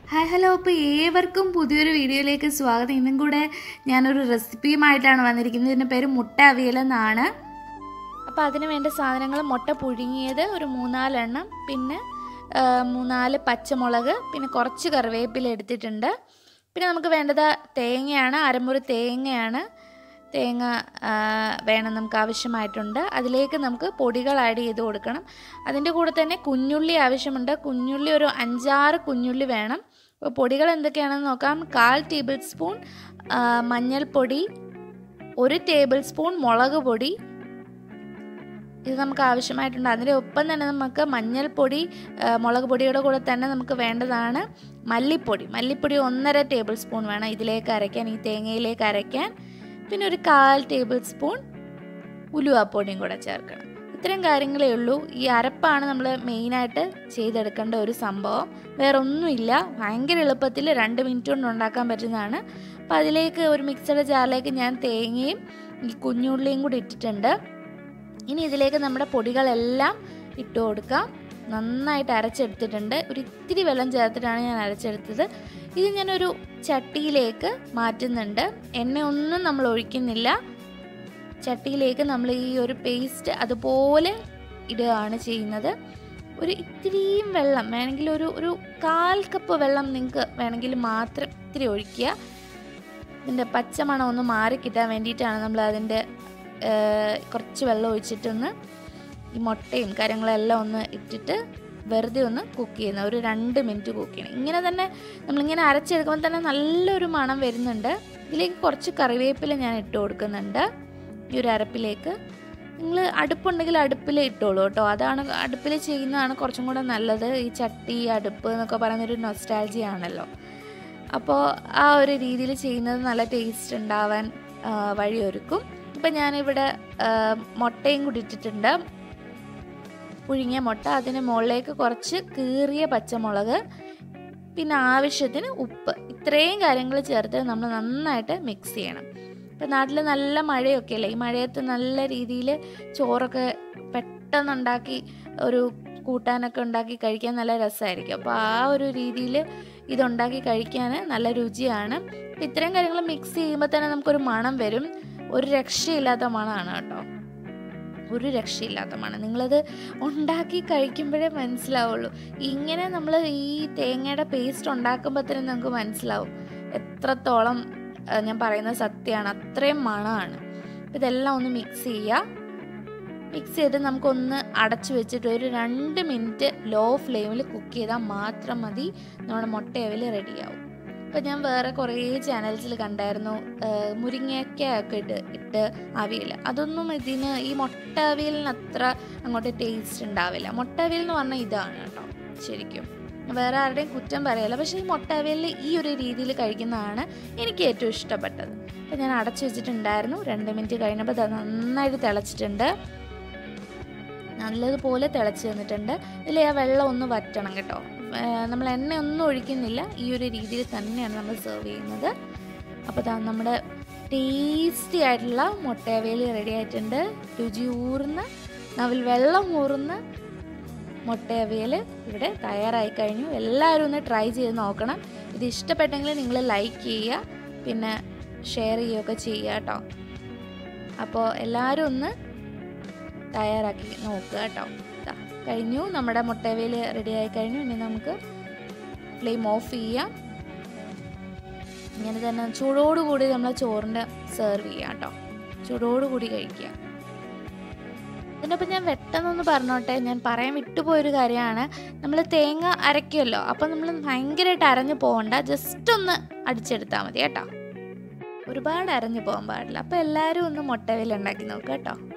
hi hello അപ്പോൾ ഏവർക്കും പുതിയൊരു വീഡിയോയിലേക്ക് സ്വാഗതം ഇന്നും കൂടെ ഞാനൊരു റെസിപ്പിയുമായിട്ടാണ് വന്നിരിക്കുന്നത് ഇതിൻ്റെ പേര് മുട്ട അവിയലെന്നാണ് അപ്പോൾ അതിന് വേണ്ട സാധനങ്ങൾ മുട്ട പുഴുങ്ങിയത് ഒരു മൂന്നാലെണ്ണം പിന്നെ ആ, മൂന്നാല് പച്ചമുളക് പിന്നെ കുറച്ച് കറിവേപ്പില എടുത്തിട്ടുണ്ട് പിന്നെ നമുക്ക് വേണ്ടത് തേങ്ങയാണ് അരമുറി തേങ്ങയാണ് തേങ്ങ ആ, വേണം നമുക്ക് ആവശ്യമായിട്ടുണ്ട് അതിലേക്ക് നമുക്ക് പൊടികൾ ആഡ് ചെയ്ത് കൊടുക്കണം അതിൻ്റെ കൂടെ തന്നെ കുഞ്ഞുള്ളി ആവശ്യമുണ്ട് കുഞ്ഞുള്ളി ഒരു അഞ്ചാറ് കുഞ്ഞുള്ളി വേണം അപ്പോൾ പൊടികൾ എന്തൊക്കെയാണെന്ന് നോക്കാം കാൽ ടേബിൾ സ്പൂൺ ആ, മഞ്ഞൾപ്പൊടി ഒരു ടേബിൾ സ്പൂൺ മുളക് പൊടി ഇത് നമുക്ക് ആവശ്യമായിട്ടുണ്ട് അതിൻ്റെ ഒപ്പം തന്നെ നമുക്ക് മഞ്ഞൾപ്പൊടി ആ, മുളക് പൊടിയുടെ കൂടെ തന്നെ നമുക്ക് വേണ്ടതാണ് മല്ലിപ്പൊടി മല്ലിപ്പൊടി ഒന്നര ടേബിൾ സ്പൂൺ വേണം ഇതിലേക്ക് അരയ്ക്കാൻ ഈ തേങ്ങയിലേക്ക് അരയ്ക്കാൻ പിന്നെ ഒരു കാൽ ടേബിൾ സ്പൂൺ ഉലുവാപ്പൊടിയും കൂടെ ചേർക്കണം ഇത്രയും കാര്യങ്ങളേ ഉള്ളൂ ഈ അരപ്പാണ് നമ്മൾ മെയിനായിട്ട് ചെയ്തെടുക്കേണ്ട ഒരു സംഭവം വേറെ ഒന്നുമില്ല ഭയങ്കര എളുപ്പത്തിൽ രണ്ട് മിനിറ്റ് കൊണ്ട് ഉണ്ടാക്കാൻ പറ്റുന്നതാണ് അപ്പം അതിലേക്ക് ഒരു മിക്സഡ് ജാറിലേക്ക് ഞാൻ തേങ്ങയും ഈ കുഞ്ഞുള്ളിയും കൂടി ഇട്ടിട്ടുണ്ട് ഇനി ഇതിലേക്ക് നമ്മുടെ പൊടികളെല്ലാം ഇട്ട് കൊടുക്കാം നന്നായിട്ട് അരച്ചെടുത്തിട്ടുണ്ട് ഒരു ഇത്തിരി വെള്ളം ചേർത്തിട്ടാണ് ഞാൻ അരച്ചെടുത്തത് ഇത് ഞാനൊരു ചട്ടിയിലേക്ക് മാറ്റുന്നുണ്ട് എണ്ണയൊന്നും നമ്മൾ ഒഴിക്കുന്നില്ല ചട്ടിയിലേക്ക് നമ്മൾ ഈ ഒരു പേസ്റ്റ് അതുപോലെ ഇടുകയാണ് ചെയ്യുന്നത് ഒരു ഇത്തിരിയും വെള്ളം വേണമെങ്കിൽ ഒരു ഒരു കാൽ കപ്പ് വെള്ളം നിങ്ങൾക്ക് വേണമെങ്കിൽ മാത്രം ഇത്തിരി ഒഴിക്കുക ഇതിൻ്റെ പച്ചമണം ഒന്ന് മാറി കിട്ടാൻ വേണ്ടിയിട്ടാണ് നമ്മൾ അതിൻ്റെ കുറച്ച് വെള്ളം ഒഴിച്ചിട്ടൊന്ന് ഈ മുട്ടയും കാര്യങ്ങളെല്ലാം ഒന്ന് ഇട്ടിട്ട് വെറുതെ ഒന്ന് കുക്ക് ചെയ്യുന്നത് ഒരു രണ്ട് മിനിറ്റ് കുക്ക് ചെയ്യണം ഇങ്ങനെ തന്നെ നമ്മളിങ്ങനെ അരച്ചെടുക്കുമ്പോൾ തന്നെ നല്ലൊരു മണം വരുന്നുണ്ട് ഇതിലേക്ക് കുറച്ച് കറിവേപ്പില ഞാൻ ഇട്ട് കൊടുക്കുന്നുണ്ട് ഈ ഒരു അരപ്പിലേക്ക് നിങ്ങൾ അടുപ്പുണ്ടെങ്കിൽ അടുപ്പിൽ ഇട്ടോളൂ കേട്ടോ അതാണ് അടുപ്പിൽ ചെയ്യുന്നതാണ് കുറച്ചും കൂടെ നല്ലത് ഈ ചട്ടി അടുപ്പ് എന്നൊക്കെ പറയുന്നൊരു നൊസ്റ്റാൾജി ആണല്ലോ അപ്പോൾ ആ ഒരു രീതിയിൽ ചെയ്യുന്നത് നല്ല ടേസ്റ്റ് ഉണ്ടാവാൻ ആ, വഴിയൊരുക്കും ഇപ്പം ഞാനിവിടെ ആ, മുട്ടയും കൂടി ഇട്ടിട്ടുണ്ട് പുഴുങ്ങിയ മുട്ട അതിന് മുകളിലേക്ക് കുറച്ച് കീറിയ പച്ചമുളക് പിന്നെ ആവശ്യത്തിന് ഉപ്പ് ഇത്രയും കാര്യങ്ങൾ ചേർത്ത് നമ്മൾ നന്നായിട്ട് മിക്സ് ചെയ്യണം ഇപ്പം നാട്ടിൽ നല്ല മഴയൊക്കെ അല്ലേ ഈ മഴയത്ത് നല്ല രീതിയിൽ ചോറൊക്കെ പെട്ടെന്ന് ഉണ്ടാക്കി ഒരു കൂട്ടാനൊക്കെ ഉണ്ടാക്കി കഴിക്കാൻ നല്ല രസമായിരിക്കും അപ്പോൾ ആ ഒരു രീതിയിൽ ഇതുണ്ടാക്കി കഴിക്കാൻ നല്ല രുചിയാണ് അപ്പം ഇത്രയും കാര്യങ്ങൾ മിക്സ് ചെയ്യുമ്പോൾ തന്നെ നമുക്കൊരു മണം വരും ഒരു രക്ഷയില്ലാത്ത മണമാണ് കേട്ടോ ഒരു രക്ഷയില്ലാത്ത മണം നിങ്ങളത് ഉണ്ടാക്കി കഴിക്കുമ്പോഴേ മനസ്സിലാവുള്ളൂ ഇങ്ങനെ നമ്മൾ ഈ തേങ്ങയുടെ പേസ്റ്റ് ഉണ്ടാക്കുമ്പോൾ തന്നെ നമുക്ക് മനസ്സിലാവും എത്രത്തോളം ആ, ഞാൻ പറയുന്നത് സത്യമാണ് അത്രയും മണമാണ് അപ്പം ഇതെല്ലാം ഒന്ന് മിക്സ് ചെയ്യുക മിക്സ് ചെയ്ത് നമുക്കൊന്ന് അടച്ചു വെച്ചിട്ട് ഒരു രണ്ട് മിനിറ്റ് ലോ ഫ്ലെയിമിൽ കുക്ക് ചെയ്താൽ മാത്രം മതി നമ്മുടെ മുട്ടയവിൽ റെഡിയാവും അപ്പം ഞാൻ വേറെ കുറേ ചാനൽസിൽ കണ്ടായിരുന്നു ആ, മുരിങ്ങയ്ക്കയൊക്കെ ഇട്ട് ഇട്ട് അവിയൽ അതൊന്നും ഇതിന് ഈ മുട്ട അവിയലിന് അത്ര അങ്ങോട്ട് ടേസ്റ്റ് ഉണ്ടാവില്ല മുട്ട അവിയൽ എന്ന് പറഞ്ഞാൽ ഇതാണ് കേട്ടോ ശരിക്കും വേറെ ആരുടെയും കുറ്റം പറയല്ല പക്ഷേ ഈ മുട്ട അവിയലിൽ ഈ ഒരു രീതിയിൽ കഴിക്കുന്നതാണ് എനിക്ക് ഏറ്റവും ഇഷ്ടപ്പെട്ടത് അപ്പം ഞാൻ അടച്ചു വെച്ചിട്ടുണ്ടായിരുന്നു രണ്ട് മിനിറ്റ് കഴിഞ്ഞപ്പോൾ അത് നന്നായിട്ട് തിളച്ചിട്ടുണ്ട് നല്ലതുപോലെ തിളച്ച് വന്നിട്ടുണ്ട് ഇതിൽ ആ വെള്ളം ഒന്ന് വറ്റണം കേട്ടോ ഏർ നമ്മൾ എണ്ണ ഒന്നും ഒഴിക്കുന്നില്ല ഈ ഒരു രീതിയിൽ തന്നെയാണ് നമ്മൾ സെർവ് ചെയ്യുന്നത് അപ്പോൾ ദാ നമ്മുടെ ടേസ്റ്റി ആയിട്ടുള്ള മുട്ടയവേലി റെഡി ആയിട്ടുണ്ട് രുചി ഊർന്ന് നവിൽ വെള്ളം ഊർന്ന് മുട്ടയവിയൽ ഇവിടെ തയ്യാറായി കഴിഞ്ഞു എല്ലാവരും ഒന്ന് ട്രൈ ചെയ്ത് നോക്കണം ഇത് ഇഷ്ടപ്പെട്ടെങ്കിൽ നിങ്ങൾ ലൈക്ക് ചെയ്യുക പിന്നെ ഷെയർ ചെയ്യുകയൊക്കെ ചെയ്യുക കേട്ടോ അപ്പോൾ എല്ലാവരും ഒന്ന് തയ്യാറാക്കി നോക്കുക കേട്ടോ ദാ, കഴിഞ്ഞു നമ്മുടെ മുട്ടയവിയൽ റെഡി ആയി കഴിഞ്ഞു ഇനി നമുക്ക് ഫ്ലെയിം ഓഫ് ചെയ്യാം ഇങ്ങനെ തന്നെ ചൂടോടുകൂടി നമ്മൾ ചോറിൻ്റെ സെർവ് ചെയ്യാം കേട്ടോ ചൂടോടുകൂടി കഴിക്കുക ഇതിനൊപ്പം ഞാൻ പെട്ടെന്നൊന്ന് പറഞ്ഞോട്ടെ ഞാൻ പറയാൻ വിട്ടുപോയൊരു കാര്യമാണ് നമ്മൾ തേങ്ങ അരയ്ക്കുമല്ലോ അപ്പം നമ്മൾ ഭയങ്കരമായിട്ട് അരഞ്ഞു പോകണ്ട ജസ്റ്റ് ഒന്ന് അടിച്ചെടുത്താൽ മതി കേട്ടോ ഒരുപാട് അരഞ്ഞു പോകാൻ പാടില്ല അപ്പോൾ എല്ലാവരും ഒന്ന് മുട്ടവിൽ ഉണ്ടാക്കി നോക്കുക കേട്ടോ